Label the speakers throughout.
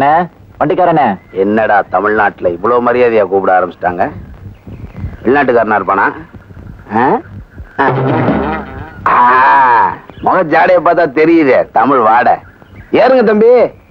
Speaker 1: அண்ணே வண்டிக்காரண்ணே
Speaker 2: என்னடா தமிழ்நாட்டுல இவ்வளவு மரியாதையா கூப்பிட ஆரம்பிச்சிட்டாங்க வெளிநாட்டுக்காரனா இருப்பானா ஆ? ஆ, முக ஜாடைய பார்த்தா தெரியுதே தமிழ் வாட ஏறுங்க தம்பி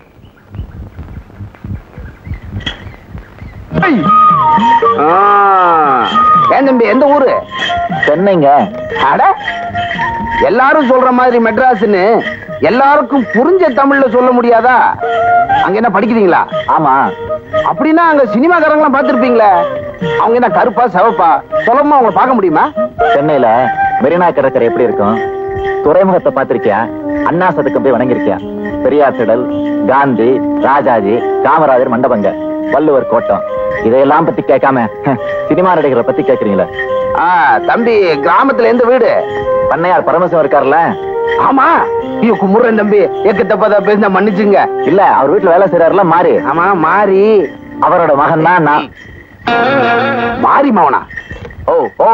Speaker 2: ஆ, ஏன் தம்பி எந்த ஊரு
Speaker 1: சென்னைங்க
Speaker 2: அட எல்லாரும் சொல்ற மாதிரி மெட்ராஸ்னு எல்லாருக்கும் புரிஞ்ச தமிழ்ல சொல்ல முடியாதா அங்க என்ன படிக்கிறீங்களா
Speaker 1: ஆமா
Speaker 2: அப்படின்னா அங்க சினிமாக்காரங்களாம் பார்த்திருப்பீங்களே அவங்க என்ன கருப்பா சிவப்பா சுலபமா அவங்கள பார்க்க முடியுமா
Speaker 1: சென்னையில மெரினா கடற்கரை எப்படி இருக்கும் துறைமுகத்தை பார்த்திருக்கியா அண்ணா சதுக்கம் போய் வணங்கிருக்கியா பெரியார் திடல் காந்தி ராஜாஜி காமராஜர் மண்டபங்க வள்ளுவர் கோட்டம் இதையெல்லாம் பத்தி கேட்காம சினிமா நடிகரை பத்தி கேக்குறீங்களே
Speaker 2: ஆ, தம்பி கிராமத்துல எந்த வீடு
Speaker 1: பண்ணையார் பரமசிவம் இருக்காருல்ல
Speaker 2: ஆமா ஐயோ குமுறேன் தம்பி ஏக்க தப்பா பேசினா மன்னிச்சுங்க
Speaker 1: இல்ல அவர் வீட்டுல வேலை செய்யறாருல மாறி
Speaker 2: ஆமா மாறி
Speaker 1: அவரோட மகன் தான் நான்
Speaker 2: மாறி மவனா ஓ ஓ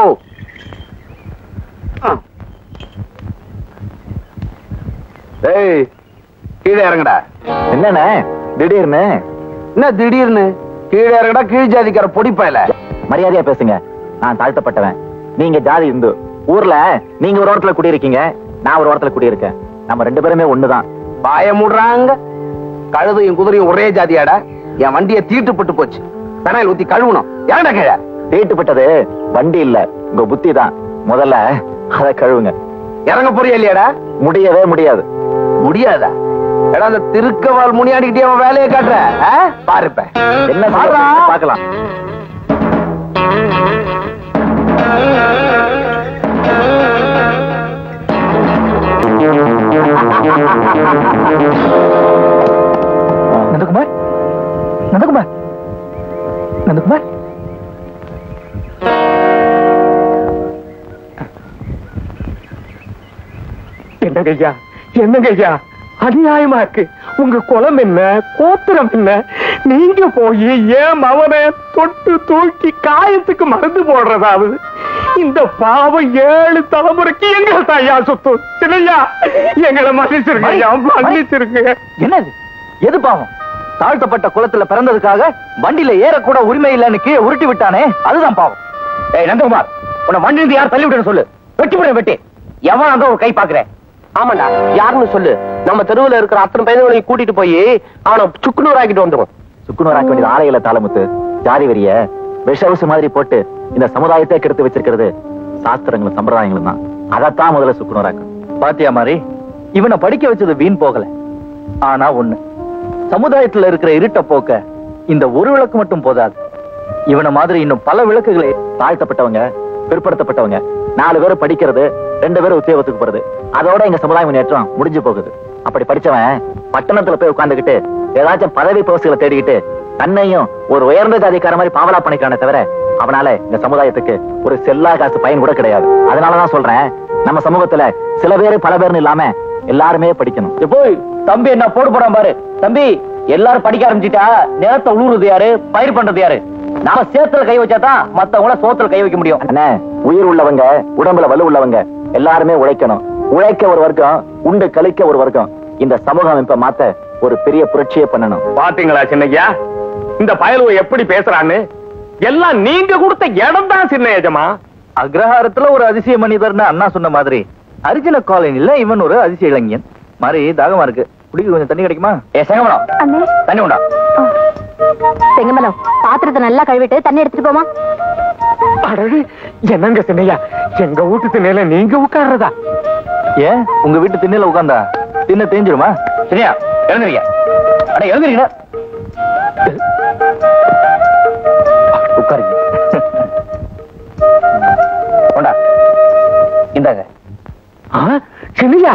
Speaker 2: ஆ. ஏய் கீழே இறங்கடா
Speaker 1: என்னண்ணே திடீர்னு
Speaker 2: என்ன திடீர்னு கீழே இறங்கடா கீழ் ஜாதிக்கார பொடிப்பாயில
Speaker 1: மரியாதையா பேசுங்க நான் தாழ்த்தப்பட்டவன் நீங்க ஜாதி இந்து ஊர்ல நீங்க ஒரு இடத்துல குடியிருக்கீங்க நான் ஒரு இடத்துல குடியிருக்கேன் நம்ம ரெண்டு பேருமே ஒண்ணுதான்
Speaker 2: பாய முடுறாங்க கழுதையும் குதிரையும் ஒரே ஜாதியாடா என் வண்டியை தீட்டுப்பட்டு போச்சு பெனாயில் ஊத்தி கழுவணும் ஏன்டா கீழே
Speaker 1: தீட்டுப்பட்டது வண்டி இல்ல உங்க புத்தி தான் முதல்ல அதை கழுவுங்க
Speaker 2: இறங்க போறியா இல்லையாடா
Speaker 1: முடியவே முடியாது
Speaker 2: முடியாதா எடா அந்த திருக்கவால் முனியாடிக்கிட்டே அவன் வேலையை காட்டுற ஆ? பாரு இப்ப
Speaker 1: என்ன
Speaker 2: பாருடா.
Speaker 1: பார்க்கலாம்
Speaker 3: நந்தகுமார் நந்தகுமார் நந்தகுமார் என்னங்க ஐயா என்னங்க ஐயா அநியாயமா இருக்கு உங்க குலம் என்ன கோத்திரம் என்ன நீங்க போய் ஏன் மவனை தொட்டு தூக்கி காயத்துக்கு மருந்து போடுறதாவது இந்த பாவம் ஏழு தலைமுறைக்கு எங்க ஐயா சுத்தம் இல்லையா எங்களை மன்னிச்சிருங்க ஐயா மன்னிச்சிருங்க
Speaker 1: என்னது எது பாவம் தாழ்த்தப்பட்ட குலத்துல பிறந்ததுக்காக வண்டியில ஏறக்கூட உரிமை இல்லைன்னு கீழே உருட்டி விட்டானே அதுதான் பாவம் ஏய் நந்தகுமார் உன்னை வண்டியிலிருந்து யார் தள்ளி விடுன்னு சொல்லு வெட்டி விட வெட்டி எவன் அந்த ஒரு கை பாக்குறேன்
Speaker 3: ஆமாண்டா யாருன்னு சொல்லு நம்ம தெருவுல இருக்கிற அத்தனை பையன்களையும் கூட்டிட்டு போய் அவனை சுக்குநூறு ஆக்கிட்டு வந்துடும்
Speaker 1: சுக்குநூறாக்க வேண்டியது ஆலையில தாளமுத்து ஜாதி வெறிய விஷவசு மாதிரி போட்டு இந்த சமுதாயத்தை கெடுத்து வச்சிருக்கிறது சாஸ்திரங்களும் சம்பிரதாயங்களும் தான் அதைத்தான் முதல்ல சுக்குநூறாக்கணும் பாத்தியா மாதிரி இவனை படிக்க வச்சது வீண் போகல ஆனா ஒண்ணு சமுதாயத்துல இருக்கிற இருட்ட போக்க இந்த ஒரு விளக்கு மட்டும் போதாது இவனை மாதிரி இன்னும் பல விளக்குகளை தாழ்த்தப்பட்டவங்க பிற்படுத்தப்பட்டவங்க நாலு பேர் படிக்கிறது ரெண்டு பேரும் உத்தியோகத்துக்கு போறது அதோட எங்க சமுதாய முன்னேற்றம் முடிஞ்சு போகுது அப்படி படிச்சவன் பட்டணத்துல போய் உட்கார்ந்துகிட்டு ஏதாச்சும் பதவி போஸ்டுகளை தேடிக்கிட்டு தன்னையும் ஒரு உயர்ந்த ஜாதிக்கார மாதிரி பாவலா பண்ணிக்கானே தவிர அவனால இந்த சமுதாயத்துக்கு ஒரு செல்லா காசு பயன் கூட கிடையாது அதனாலதான் சொல்றேன் நம்ம சமூகத்துல சில பேரு பல பேர்னு இல்லாம எல்லாருமே படிக்கணும் போய் தம்பி என்ன போடு போறான் பாரு தம்பி எல்லாரும் படிக்க ஆரம்பிச்சிட்டா நிலத்தை உழுவுறது யாரு பயிர் பண்றது யாரு நாம சேத்துல கை வச்சாதான் மத்தவங்கள சோத்துல கை வைக்க முடியும் அண்ணே உயிர் உள்ளவங்க உடம்புல வலு உள்ளவங்க எல்லாருமே உழைக்கணும் உழைக்க ஒரு வர்க்கம் உண்டு கழிக்க ஒரு வர்க்கம் இந்த சமூக அமைப்பை மாத்த ஒரு பெரிய புரட்சியே பண்ணணும்
Speaker 3: பாத்தீங்களா சின்னையா இந்த பயலுவ எப்படி பேசுறான்னு எல்லாம் நீங்க கொடுத்த இடம் தான் சின்ன எஜமா
Speaker 1: அக்ரஹாரத்துல ஒரு அதிசய மனிதர்னு அண்ணா சொன்ன மாதிரி அரிஜின காலனில இவன் ஒரு அதிசய இளைஞன் மாதிரி தாகமா இருக்கு குடிக்க கொஞ்சம் தண்ணி கிடைக்குமா ஏ செங்கமலம்
Speaker 4: அண்ணே
Speaker 1: தண்ணி உண்டா
Speaker 4: செங்கமலம் பாத்திரத்தை நல்லா கழுவிட்டு தண்ணி எடுத்துட்டு போமா
Speaker 3: அடடே என்னங்க சின்னையா எங்க வீட்டு திண்ணையில நீங்க உட்கார்றதா
Speaker 1: ஏன் உங்க வீட்டு திண்ணையில உட்கார்ந்தா திண்ணை தேஞ்சிருமா சரியா எழுந்துறீங்க அட எழுந்துறீங்க உட்காருங்க கொண்டா இந்தாங்க
Speaker 3: சின்னையா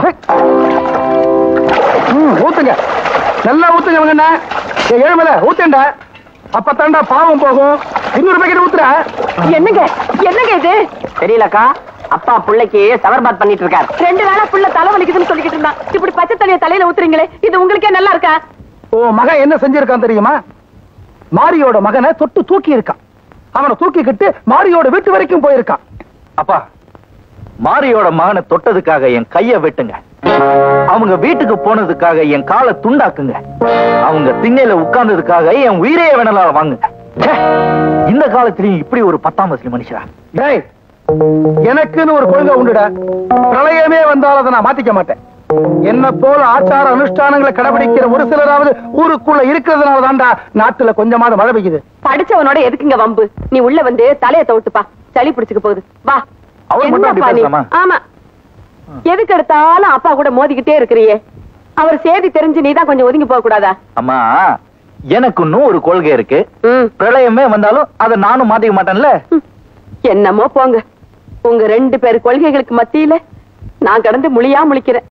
Speaker 2: ஊத்துங்க நல்லா ஊத்துங்க அவங்க என்ன ஏழுமல ஊத்தேன்டா அப்பத்தாண்டா பாவம் போகும் இன்னொரு பேக்கெட் ஊத்துற
Speaker 4: என்னங்க என்னங்க இது
Speaker 5: தெரியலக்கா அப்பா பிள்ளைக்கு சவர்பாத் பண்ணிட்டு இருக்காரு
Speaker 4: ரெண்டு நாளா புள்ள தலை வலிக்குதுன்னு சொல்லிக்கிட்டு இருந்தான் இப்படி பச்சை தண்ணிய தலையில ஊத்துறீங்களே இது உங்களுக்கே நல்லா இருக்கா
Speaker 2: ஓ மகன் என்ன செஞ்சிருக்கான் தெரியுமா மாரியோட மகனை தொட்டு தூக்கி இருக்கான் அவனை தூக்கிக்கிட்டு மாரியோட வீட்டு வரைக்கும் போயிருக்கான்
Speaker 1: அப்பா மாரியோட மகனை தொட்டதுக்காக என் கைய வெட்டுங்க அவங்க வீட்டுக்கு போனதுக்காக என் காலை துண்டாக்குங்க அவங்க திண்ணையில உட்கார்ந்ததுக்காக என் உயிரையே வேணால வாங்குங்க ச்சே, இந்த காலத்திலயும் இப்படி ஒரு பத்தாம் வசதி மனுஷரா
Speaker 3: டேய் எனக்குன்னு ஒரு கொள்கை உண்டுடா பிரளயமே வந்தாலும் அதை நான் மாத்திக்க மாட்டேன் என்ன போல ஆச்சார அனுஷ்டானங்களை கடைபிடிக்கிற ஒரு சிலராவது ஊருக்குள்ள இருக்கிறதுனால தான்டா நாட்டுல கொஞ்சமாவது மழை பெய்யுது
Speaker 4: படிச்சவனோட எதுக்குங்க வம்பு நீ உள்ள வந்து தலைய தவிட்டுப்பா சளி பிடிச்சுக்க போகுது வா
Speaker 1: அவர் மட்டும் அப்படி
Speaker 4: என்னப்பா நீ?
Speaker 1: பேசலாமா?
Speaker 4: ஆமா எதுக்கு எடுத்தாலும் அப்பா கூட மோதிக்கிட்டே இருக்கிறியே அவர் சேதி தெரிஞ்சு நீ தான் கொஞ்சம் ஒதுங்கி போக கூடாதா
Speaker 1: அம்மா எனக்கு இன்னும் ஒரு கொள்கை இருக்கு
Speaker 4: ம்
Speaker 1: பிரளயமே வந்தாலும் அதை நானும் மாத்திக்க மாட்டேன்ல
Speaker 4: ம். என்னமோ போங்க உங்க ரெண்டு பேர் கொள்கைகளுக்கு மத்தியில நான் கடந்து முழியா முழிக்கிறேன்